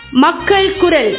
மக்கள் குரல்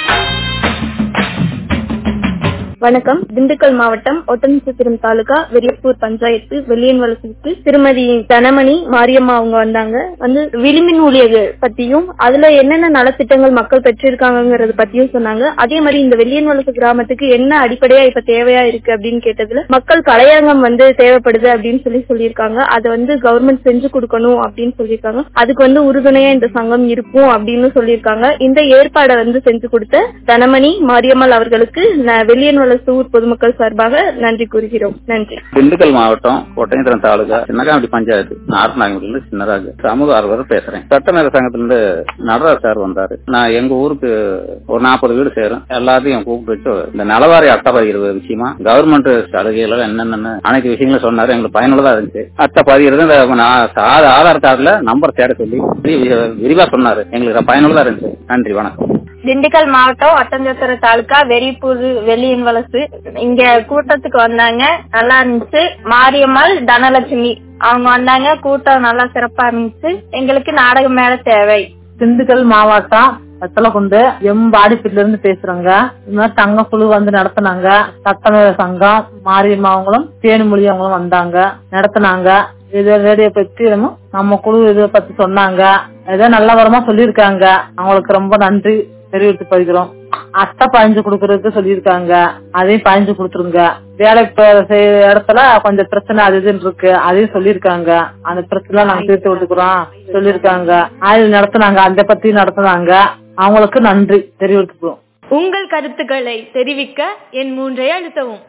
வணக்கம் திண்டுக்கல் மாவட்டம் ஒட்டன்சத்திரம் தாலுகா வெறியப்பூர் பஞ்சாயத்து வெள்ளியன் வலசுக்கு திருமதி தனமணி மாரியம்மா அவங்க வந்தாங்க வந்து விளிம்பின் ஊழியர்கள் பத்தியும் அதுல என்னென்ன நலத்திட்டங்கள் மக்கள் பெற்றிருக்காங்கிறத பத்தியும் சொன்னாங்க அதே மாதிரி இந்த வெள்ளியன் வலசு கிராமத்துக்கு என்ன அடிப்படையா இப்ப தேவையா இருக்கு அப்படின்னு கேட்டதுல மக்கள் கலையரங்கம் வந்து தேவைப்படுது அப்படின்னு சொல்லி சொல்லியிருக்காங்க அதை வந்து கவர்மெண்ட் செஞ்சு கொடுக்கணும் அப்படின்னு சொல்லியிருக்காங்க அதுக்கு வந்து உறுதுணையா இந்த சங்கம் இருக்கும் அப்படின்னு சொல்லியிருக்காங்க இந்த ஏற்பாடை வந்து செஞ்சு கொடுத்த தனமணி மாரியம்மாள் அவர்களுக்கு ந- வெள்ளியன் வலசு ஊர் பொதுமக்கள் சார்பாக நன்றி கூறுகிறோம் நன்றி திண்டுக்கல் மாவட்டம் ஒட்டஞ்சத்திரம் தாலுகா சின்னகாமட்டி பஞ்சாயத்து நார்நாயகத்துல சின்னராஜ் சமூக ஆர்வலர் பேசுறேன் சட்டமேல சங்கத்திலிருந்து நடராஜ் சார் வந்தாரு நான் எங்க ஊருக்கு ஒரு நாற்பது வீடு சேரும் எல்லாத்தையும் கூப்பிட்டு வச்சு இந்த நலவாரி அட்டை பதிகிற விஷயமா கவர்மெண்ட் சலுகைகள் என்னென்ன அனைத்து விஷயங்களும் சொன்னாரு எங்களுக்கு பயனுள்ளதா இருந்துச்சு அட்டை பதிகிறது இந்த நான் ஆ- ஆதார் கார்டுல நம்பர் தேட சொல்லி விரி- விரிவா சொன்னாரு எங்களுக்கு பயனுள்ளதா இருந்துச்சு நன்றி வணக்கம் திண்டுக்கல் மாவட்டம் ஒட்டஞ்சத்திர தாலுகா வெறிப்பூர் வெள்ளியன் வலசு இங்க கூட்டத்துக்கு வந்தாங்க நல்லா இருந்துச்சு மாரியம்மாள் தனலட்சுமி அவங்க வந்தாங்க கூட்டம் நல்லா சிறப்பா இருந்துச்சு எங்களுக்கு நாடகம் மேல தேவை திண்டுக்கல் மாவட்டம் வெத்தலகுண்டு எம் பாடிப்பீட்ல இருந்து பேசுறோங்க இந்த மாதிரி தங்க குழு வந்து நடத்துனாங்க சட்டமேல சங்கம் மாரியம்மா அவங்களும் தேனிமொழி அவங்களும் வந்தாங்க நடத்துனாங்க இது ரேடியோ பத்தி நம்ம நம்ம குழு இதை பத்தி சொன்னாங்க ஏதோ நல்லவரமா சொல்லியிருக்காங்க அவங்களுக்கு ரொம்ப நன்றி தெரிவித்து போய்க்கிறோம் அட்டை பாய்ஞ்சு கொடுக்கறதுக்கு சொல்லியிருக்காங்க அதையும் பாய்ஞ்சு கொடுத்துருங்க வேலை ப- செய்யற இடத்துல கொஞ்சம் பிரச்சனை அது இதுன்னு இருக்கு அதையும் சொல்லியிருக்காங்க அந்த பிரச்சனை நாங்க தீர்த்து விட்டுக்கிறோம் சொல்லியிருக்காங்க ஆயுள் நடத்துனாங்க அந்த பத்தி நடத்துனாங்க அவங்களுக்கு நன்றி தெரிவித்துக்கிறோம் உங்கள் கருத்துக்களை தெரிவிக்க என் மூன்றை அழுத்தவும்